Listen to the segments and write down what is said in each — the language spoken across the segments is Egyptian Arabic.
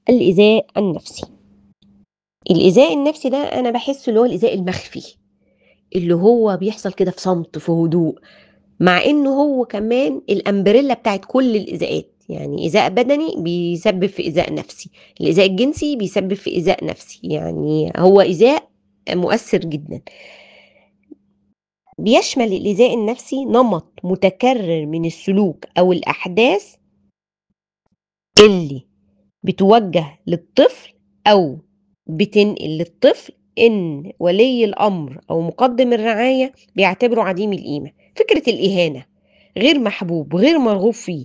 الإيذاء النفسي الإيذاء النفسي ده أنا باحسه اللي هو الإيذاء المخفي اللي هو بيحصل كده في صمت في هدوء مع إنه هو كمان الأمبريلا بتاعت كل الإيذاءات يعني إيذاء بدني بيسبب في إيذاء نفسي الإيذاء الجنسي بيسبب في إيذاء نفسي يعني هو إيذاء مؤثر جدا بيشمل الإيذاء النفسي نمط متكرر من السلوك أو الأحداث اللي بتوجه للطفل أو بتنقل للطفل إن ولي الأمر أو مقدم الرعاية بيعتبره عديم القيمة فكرة الإهانة غير محبوب غير مرغوب فيه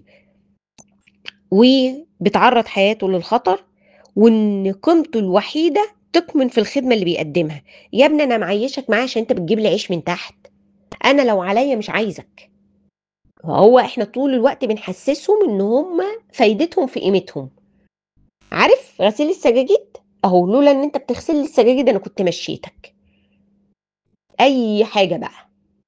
وبتعرض حياته للخطر وإن قيمته الوحيدة تكمن في الخدمة اللي بيقدمها يا ابني أنا معيشك معايا عشان أنت بتجيب لي عيش من تحت أنا لو عليا مش عايزك هو احنا طول الوقت بنحسسهم ان هم فايدتهم في قيمتهم عارف غسيل السجاجيد اهو لولا ان انت بتغسل لي السجاجيد انا كنت مشيتك اي حاجه بقى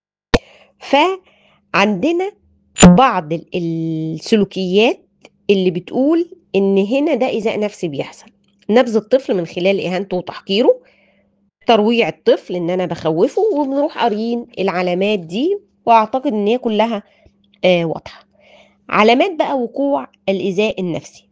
فعندنا بعض ال- السلوكيات اللي بتقول ان هنا ده ايذاء نفسي بيحصل نبذ الطفل من خلال اهانته وتحقيره ترويع الطفل ان انا بخوفه وبنروح قاريين العلامات دي واعتقد ان هي كلها آه واضحه علامات بقى وقوع الايذاء النفسي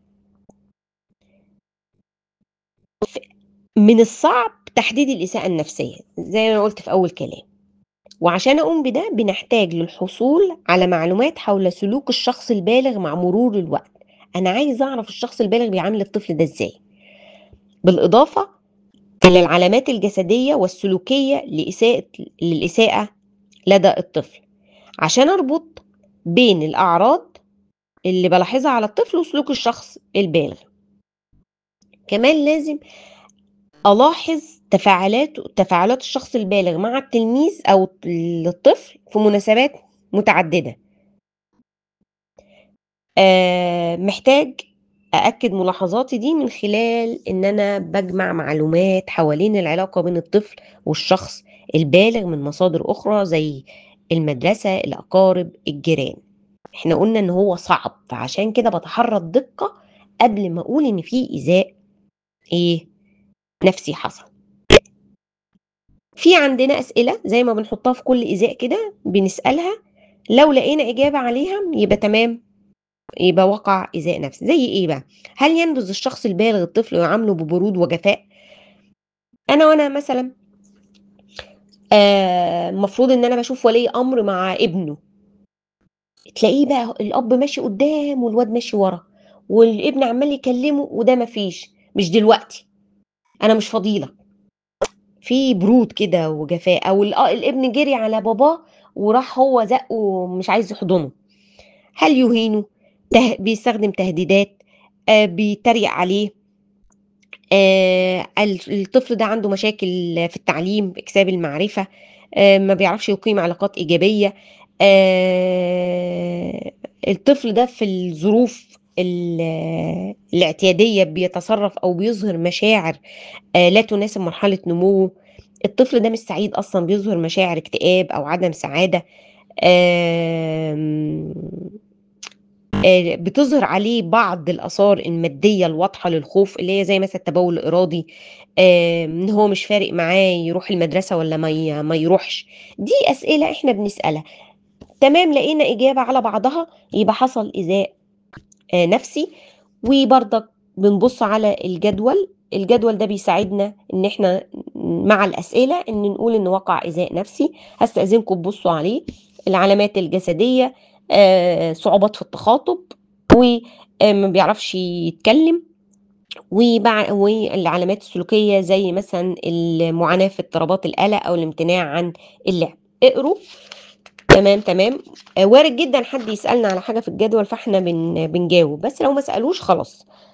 من الصعب تحديد الإساءة النفسية زي ما قلت في أول كلام وعشان أقوم بده بنحتاج للحصول على معلومات حول سلوك الشخص البالغ مع مرور الوقت أنا عايز أعرف الشخص البالغ بيعامل الطفل ده إزاي بالإضافة إلى العلامات الجسدية والسلوكية لإساءة للإساءة لدى الطفل عشان أربط بين الأعراض اللي بلاحظها على الطفل وسلوك الشخص البالغ كمان لازم ألاحظ تفاعلات تفاعلات الشخص البالغ مع التلميذ أو الطفل في مناسبات متعددة آه محتاج أأكد ملاحظاتي دي من خلال إن أنا بجمع معلومات حوالين العلاقة بين الطفل والشخص البالغ من مصادر أخرى زي المدرسة الأقارب الجيران احنا قلنا إن هو صعب فعشان كده بتحرى الدقة قبل ما أقول إن في إيذاء إيه نفسي حصل في عندنا أسئلة زي ما بنحطها في كل إيذاء كده بنسألها لو لقينا إجابة عليها يبقى تمام يبقى وقع إيذاء نفسي زي إيه بقى هل ينبذ الشخص البالغ الطفل ويعامله ببرود وجفاء أنا وأنا مثلا المفروض آه إن أنا بشوف ولي أمر مع ابنه تلاقيه بقى الأب ماشي قدام والواد ماشي ورا والابن عمال يكلمه وده مفيش مش دلوقتي انا مش فضيله في برود كده وجفاء او الابن جري على باباه وراح هو زقه ومش عايز يحضنه هل يهينه ته... بيستخدم تهديدات آه بيتريق عليه آه الطفل ده عنده مشاكل في التعليم اكساب المعرفه آه ما بيعرفش يقيم علاقات ايجابيه آه الطفل ده في الظروف الاعتيادية بيتصرف أو بيظهر مشاعر لا تناسب مرحلة نموه الطفل ده مش سعيد أصلا بيظهر مشاعر اكتئاب أو عدم سعادة بتظهر عليه بعض الآثار المادية الواضحة للخوف اللي هي زي مثلا التبول الإرادي إن هو مش فارق معاه يروح المدرسة ولا ما ما يروحش دي أسئلة إحنا بنسألها تمام لقينا إجابة على بعضها يبقى حصل إيذاء نفسي وبرضك بنبص على الجدول الجدول ده بيساعدنا ان احنا مع الاسئله ان نقول ان وقع ايذاء نفسي هستاذنكم تبصوا عليه العلامات الجسديه آه، صعوبات في التخاطب وما بيعرفش يتكلم والعلامات السلوكيه زي مثلا المعاناه في اضطرابات القلق او الامتناع عن اللعب اقروا تمام تمام وارد جدا حد يسالنا على حاجه في الجدول فاحنا بن بنجاوب بس لو ما سالوش خلاص